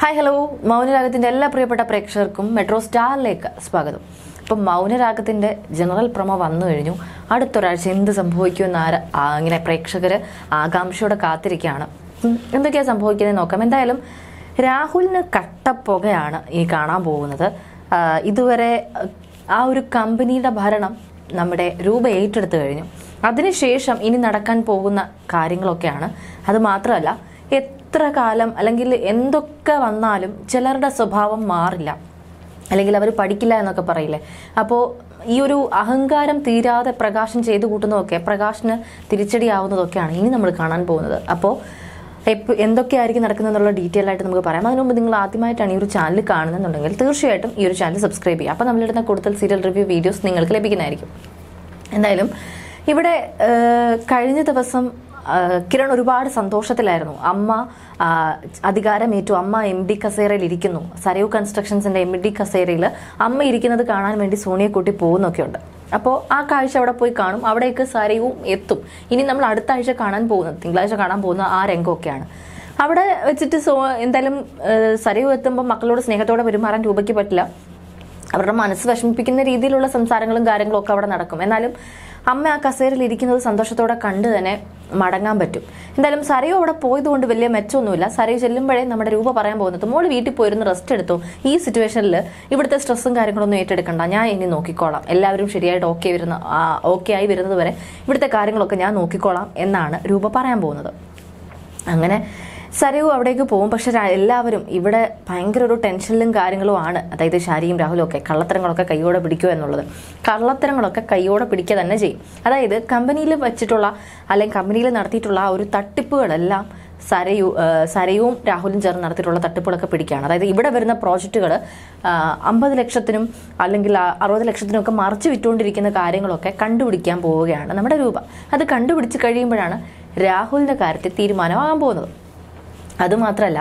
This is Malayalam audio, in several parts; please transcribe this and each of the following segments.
ഹായ് ഹലോ മൗനരാഗത്തിന്റെ എല്ലാ പ്രിയപ്പെട്ട പ്രേക്ഷകർക്കും മെട്രോ സ്റ്റാറിലേക്ക് സ്വാഗതം ഇപ്പം മൗനരാഗത്തിന്റെ ജനറൽ പ്രമോ വന്നു കഴിഞ്ഞു അടുത്തൊരാഴ്ച എന്ത് സംഭവിക്കുമെന്ന് ആര ആ, ഇങ്ങനെ പ്രേക്ഷകർ ആകാംക്ഷയോടെ കാത്തിരിക്കുകയാണ് ഉം, എന്തൊക്കെയാ സംഭവിക്കുന്നത് നോക്കാം എന്തായാലും രാഹുലിന് കട്ടപ്പുകയാണ് ഈ കാണാൻ പോകുന്നത് ആ, ഇതുവരെ ആ, ആ ഒരു കമ്പനിയുടെ ഭരണം നമ്മുടെ രൂപ ഏറ്റെടുത്തു കഴിഞ്ഞു അതിനുശേഷം ഇനി നടക്കാൻ പോകുന്ന കാര്യങ്ങളൊക്കെയാണ് അത് മാത്രമല്ല എത്ര കാലം അല്ലെങ്കിൽ എന്തൊക്കെ വന്നാലും ചിലരുടെ സ്വഭാവം മാറില്ല അല്ലെങ്കിൽ അവർ പഠിക്കില്ല എന്നൊക്കെ പറയില്ലേ അപ്പോൾ ഈ ഒരു അഹങ്കാരം തീരാതെ പ്രകാശം ചെയ്തു കൂട്ടുന്നതൊക്കെ പ്രകാശിന് തിരിച്ചടിയാവുന്നതൊക്കെയാണ് ഇനി നമ്മൾ കാണാൻ പോകുന്നത് അപ്പോൾ എപ്പ എന്തൊക്കെയായിരിക്കും നടക്കുന്നതെന്നുള്ള ഡീറ്റെയിൽ ആയിട്ട് നമുക്ക് പറയാം അതിന് മുമ്പ് നിങ്ങൾ ആദ്യമായിട്ടാണ് ഈ ഒരു ചാനൽ കാണുന്നുണ്ടെങ്കിൽ തീർച്ചയായിട്ടും ഈ ഒരു ചാനൽ സബ്സ്ക്രൈബ് ചെയ്യുക അപ്പോൾ നമ്മളിടുന്ന കൂടുതൽ സീരിയൽ റിവ്യൂ വീഡിയോസ് നിങ്ങൾക്ക് ലഭിക്കുന്നതായിരിക്കും എന്തായാലും ഇവിടെ ഏഹ്, കഴിഞ്ഞ ദിവസം ഏഹ്, കിരൺ ഒരുപാട് സന്തോഷത്തിലായിരുന്നു അമ്മ ആ, അധികാരമേറ്റു അമ്മ എം ഡി കസേരയിൽ ഇരിക്കുന്നു സരയു കൺസ്ട്രക്ഷൻസിന്റെ എം ഡി കസേരയിൽ അമ്മ ഇരിക്കുന്നത് കാണാൻ വേണ്ടി സോണിയെ കൂട്ടി പോകുന്നൊക്കെ ഉണ്ട് അപ്പോൾ ആ കാഴ്ച അവിടെ പോയി കാണും അവിടേക്ക് സരയും എത്തും ഇനി നമ്മൾ അടുത്ത ആഴ്ച കാണാൻ പോകുന്നത് തിങ്കളാഴ്ച കാണാൻ പോകുന്ന ആ രംഗമൊക്കെയാണ് അവിടെ വെച്ചിട്ട് സോ എന്തായാലും ഏഹ്, സരയു എത്തുമ്പോൾ മക്കളോട് സ്നേഹത്തോടെ പെരുമാറാൻ രൂപയ്ക്ക് പറ്റില്ല അവരുടെ മനസ്സ് വിഷമിപ്പിക്കുന്ന രീതിയിലുള്ള സംസാരങ്ങളും കാര്യങ്ങളും ഒക്കെ അവിടെ നടക്കും എന്നാലും അമ്മ ആ കസേരയിൽ ഇരിക്കുന്നത് സന്തോഷത്തോടെ കണ്ട് തന്നെ മടങ്ങാൻ പറ്റും എന്തായാലും സരയു അവിടെ പോയതുകൊണ്ട് വലിയ മെച്ചമൊന്നുമില്ല സരയു ചെല്ലുമ്പോഴേ നമ്മുടെ രൂപ പറയാൻ പോകുന്നത് മോള് വീട്ടിൽ പോയിരുന്ന് റെസ്റ്റ് എടുത്തു ഈ സിറ്റുവേഷനിൽ ഇവിടുത്തെ സ്ട്രെസ്സും കാര്യങ്ങളൊന്നും ഏറ്റെടുക്കണ്ട ഞാൻ ഇനി നോക്കിക്കോളാം എല്ലാവരും ശരിയായിട്ട് ഓക്കെ വരുന്ന ഓക്കെ ആയി വരുന്നത് വരെ ഇവിടുത്തെ കാര്യങ്ങളൊക്കെ ഞാൻ നോക്കിക്കോളാം എന്നാണ് രൂപ പറയാൻ പോകുന്നത് അങ്ങനെ സരയു അവിടേക്ക് പോകും പക്ഷെ ര- എല്ലാവരും ഇവിടെ ഭയങ്കര ഒരു ടെൻഷനിലും കാര്യങ്ങളും ആണ് അതായത് ഷാരിയും രാഹുലും ഒക്കെ കള്ളത്തരങ്ങളൊക്കെ കൈയോടെ പിടിക്കുക എന്നുള്ളത് കള്ളത്തരങ്ങളൊക്കെ കൈയോടെ പിടിക്കുക തന്നെ ചെയ്യും അതായത് കമ്പനിയിൽ വെച്ചിട്ടുള്ള അല്ലെങ്കിൽ കമ്പനിയിൽ നടത്തിയിട്ടുള്ള ആ ഒരു തട്ടിപ്പുകളെല്ലാം സരയു ആ, സരയുവും രാഹുലും ചേർന്ന് നടത്തിയിട്ടുള്ള തട്ടിപ്പുകളൊക്കെ പിടിക്കുകയാണ് അതായത് ഇവിടെ വരുന്ന പ്രോജക്റ്റുകൾ അമ്പത് ലക്ഷത്തിനും അല്ലെങ്കിൽ ആ അറുപത് ലക്ഷത്തിനും ഒക്കെ മറിച്ച് വിറ്റുകൊണ്ടിരിക്കുന്ന കാര്യങ്ങളൊക്കെ കണ്ടുപിടിക്കാൻ പോവുകയാണ് നമ്മുടെ രൂപ അത് കണ്ടുപിടിച്ച് കഴിയുമ്പോഴാണ് രാഹുലിന്റെ കാര്യത്തിൽ തീരുമാനമാകാൻ പോകുന്നത് അതുമാത്രമല്ല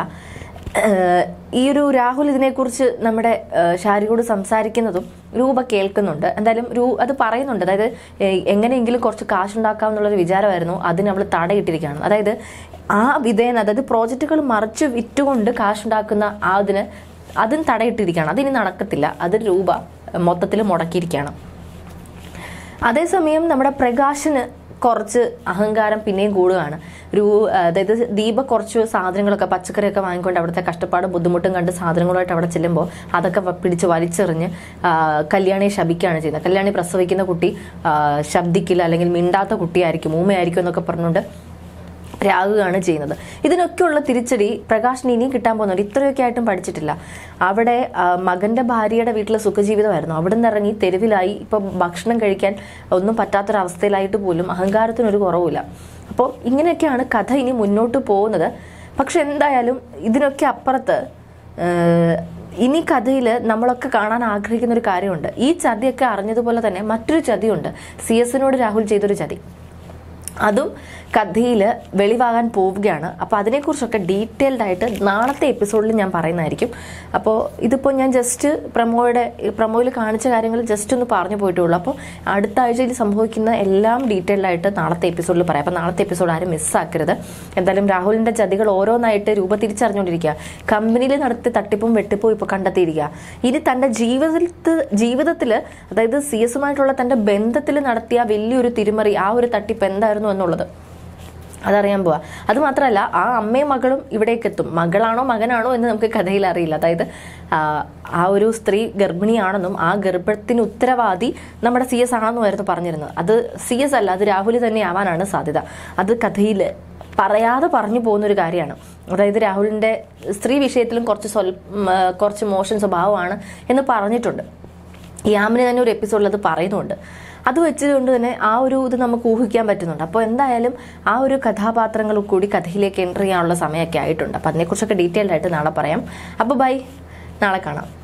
ഏഹ്, ഈ ഒരു രാഹുൽ ഇതിനെക്കുറിച്ച് നമ്മുടെ ഏഹ്, ഷാരിയോട് സംസാരിക്കുന്നതും രൂപ കേൾക്കുന്നുണ്ട് എന്തായാലും രൂ അത് പറയുന്നുണ്ട് അതായത് ഏഹ്, എങ്ങനെയെങ്കിലും കുറച്ച് കാശുണ്ടാക്കാമെന്നുള്ളൊരു വിചാരമായിരുന്നു അതിന് അവൾ തടയിട്ടിരിക്കുകയാണ് അതായത് ആ വിധേന അതായത് പ്രോജക്റ്റുകൾ മറിച്ച് വിറ്റുകൊണ്ട് കാശുണ്ടാക്കുന്ന ആ അതിന് അതിന് തടയിട്ടിരിക്കുകയാണ് അതിനി നടക്കത്തില്ല അത് രൂപ മൊത്തത്തിൽ മുടക്കിയിരിക്കുകയാണ് അതേസമയം നമ്മുടെ പ്രകാശന് കുറച്ച് അഹങ്കാരം പിന്നെയും കൂടുകയാണ് ഒരു അതായത് ദീപ കുറച്ച് സാധനങ്ങളൊക്കെ പച്ചക്കറിയൊക്കെ വാങ്ങിക്കൊണ്ട് അവിടുത്തെ കഷ്ടപ്പാടും ബുദ്ധിമുട്ടും കണ്ട് സാധനങ്ങളുമായിട്ട് അവിടെ ചെല്ലുമ്പോൾ അതൊക്കെ വ- പിടിച്ച് വലിച്ചെറിഞ്ഞ് ആ, കല്യാണിയെ ശപിക്കുകയാണ് ചെയ്യുന്നത് കല്യാണി പ്രസവിക്കുന്ന കുട്ടി ആ, ശബ്ദിക്കില്ല അല്ലെങ്കിൽ മിണ്ടാത്ത കുട്ടിയായിരിക്കും ഊമയായിരിക്കും എന്നൊക്കെ പറഞ്ഞുകൊണ്ട് രാകുകയാണ് ചെയ്യുന്നത് ഇതിനൊക്കെയുള്ള തിരിച്ചടി പ്രകാശിന് ഇനിയും കിട്ടാൻ പോകുന്നുണ്ട് ഇത്രയൊക്കെ ആയിട്ടും പഠിച്ചിട്ടില്ല അവിടെ ആ, മകന്റെ ഭാര്യയുടെ വീട്ടിലെ സുഖജീവിതമായിരുന്നു അവിടെ നിന്ന് ഇറങ്ങി തെരുവിലായി ഇപ്പൊ ഭക്ഷണം കഴിക്കാൻ ഒന്നും പറ്റാത്തൊരവസ്ഥയിലായിട്ട് പോലും അഹങ്കാരത്തിനൊരു കുറവില്ല അപ്പോൾ ഇങ്ങനെയൊക്കെയാണ് കഥ ഇനി മുന്നോട്ട് പോകുന്നത് പക്ഷെ എന്തായാലും ഇതിനൊക്കെ അപ്പുറത്ത് ഏഹ്, ഇനി കഥയിൽ നമ്മളൊക്കെ കാണാൻ ആഗ്രഹിക്കുന്ന ഒരു കാര്യമുണ്ട് ഈ ചതിയൊക്കെ അറിഞ്ഞതുപോലെ തന്നെ മറ്റൊരു ചതിയുണ്ട് സി എസിനോട് രാഹുൽ ചെയ്തൊരു ചതി അതും കഥയിൽ വെളിവാകാൻ പോവുകയാണ് അപ്പോൾ അതിനെക്കുറിച്ചൊക്കെ ഡീറ്റെയിൽഡ് ആയിട്ട് നാളത്തെ എപ്പിസോഡിൽ ഞാൻ പറയുന്നതായിരിക്കും അപ്പോൾ ഇതിപ്പോൾ ഞാൻ ജസ്റ്റ് പ്രമോയുടെ പ്രമോയിൽ കാണിച്ച കാര്യങ്ങൾ ജസ്റ്റ് ഒന്ന് പറഞ്ഞു പോയിട്ടേ ഉള്ളൂ അപ്പോൾ അടുത്ത ആഴ്ചയിൽ സംഭവിക്കുന്ന എല്ലാം ഡീറ്റെയിൽഡ് ആയിട്ട് നാളത്തെ എപ്പിസോഡിൽ പറയാം അപ്പോൾ നാളത്തെ എപ്പിസോഡ് ആരും മിസ്സാക്കരുത് എന്തായാലും രാഹുലിന്റെ ചതികൾ ഓരോന്നായിട്ട് രൂപ തിരിച്ചറിഞ്ഞുകൊണ്ടിരിക്കുക കമ്പനിയിൽ നടത്തിയ തട്ടിപ്പും വെട്ടിപ്പും ഇപ്പോൾ കണ്ടെത്തിയിരിക്കുക ഇനി തന്റെ ജീവിതത്തിൽ ജീവിതത്തിൽ അതായത് സി എസുമായിട്ടുള്ള തന്റെ ബന്ധത്തിൽ നടത്തിയ വലിയൊരു തിരിമറി ആ ഒരു തട്ടിപ്പ് എന്തായിരുന്നു എന്നുള്ളത് അതറിയാൻ പോവാ അത് മാത്രമല്ല ആ അമ്മയും മകളും ഇവിടേക്ക് എത്തും മകളാണോ മകനാണോ എന്ന് നമുക്ക് കഥയിൽ അറിയില്ല അതായത് ആ, ആ ഒരു സ്ത്രീ ഗർഭിണിയാണെന്നും ആ ഗർഭത്തിന് ഉത്തരവാദി നമ്മുടെ സി എസ് ആണെന്നുമായിരുന്നു പറഞ്ഞിരുന്നത് അത് സി എസ് അല്ല അത് രാഹുൽ തന്നെ ആവാനാണ് സാധ്യത അത് കഥയിൽ പറയാതെ പറഞ്ഞു പോകുന്ന ഒരു കാര്യമാണ് അതായത് രാഹുലിന്റെ സ്ത്രീ വിഷയത്തിലും കുറച്ച് സ്വൽ ഉം, ആ, കുറച്ച് മോശം സ്വഭാവമാണ് എന്ന് പറഞ്ഞിട്ടുണ്ട് യാമിന് തന്നെ ഒരു എപ്പിസോഡിൽ അത് പറയുന്നുണ്ട് അത് വെച്ചുകൊണ്ട് തന്നെ ആ ഒരു ഇത് നമുക്ക് ഊഹിക്കാൻ പറ്റുന്നുണ്ട് അപ്പോൾ എന്തായാലും ആ ഒരു കഥാപാത്രങ്ങൾ കൂടി കഥയിലേക്ക് എൻ്റർ ചെയ്യാനുള്ള സമയമൊക്കെ ആയിട്ടുണ്ട് അപ്പോൾ അതിനെക്കുറിച്ചൊക്കെ ഡീറ്റെയിൽഡ് ആയിട്ട് നാളെ പറയാം അപ്പോൾ ബൈ നാളെ കാണാം